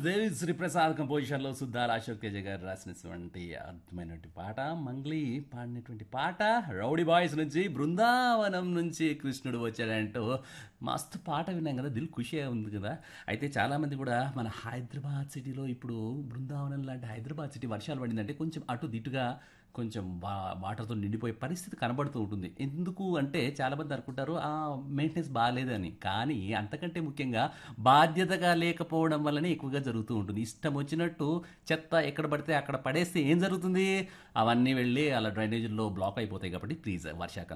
దేవి శ్రీప్రసాద్ కంపోజిషన్లో సుద్దాల అశోక్ తేజ గారు రాసినటువంటి అద్భుతమైనటువంటి పాట మంగ్లీ పాడినటువంటి పాట రౌడీ బాయ్స్ నుంచి బృందావనం నుంచి కృష్ణుడు వచ్చాడంటూ మస్తు పాట విన్నాం కదా దిల్ ఖుషి ఉంది కదా అయితే చాలామంది కూడా మన హైదరాబాద్ సిటీలో ఇప్పుడు బృందావనం లాంటి హైదరాబాద్ సిటీ వర్షాలు పడిందంటే కొంచెం అటు దిటుగా కొంచెం వా వాటర్తో నిండిపోయే పరిస్థితి కనబడుతూ ఉంటుంది ఎందుకు అంటే చాలామంది అనుకుంటారు ఆ మెయింటెనెన్స్ బాగాలేదని కానీ అంతకంటే ముఖ్యంగా బాధ్యతగా లేకపోవడం వల్లనే ఎక్కువగా జరుగుతూ ఉంటుంది ఇష్టం వచ్చినట్టు చెత్త ఎక్కడ పడితే అక్కడ పడేస్తే ఏం జరుగుతుంది అవన్నీ వెళ్ళి అలా డ్రైనేజీల్లో బ్లాక్ అయిపోతాయి కాబట్టి ప్లీజ్ వర్షాకాలం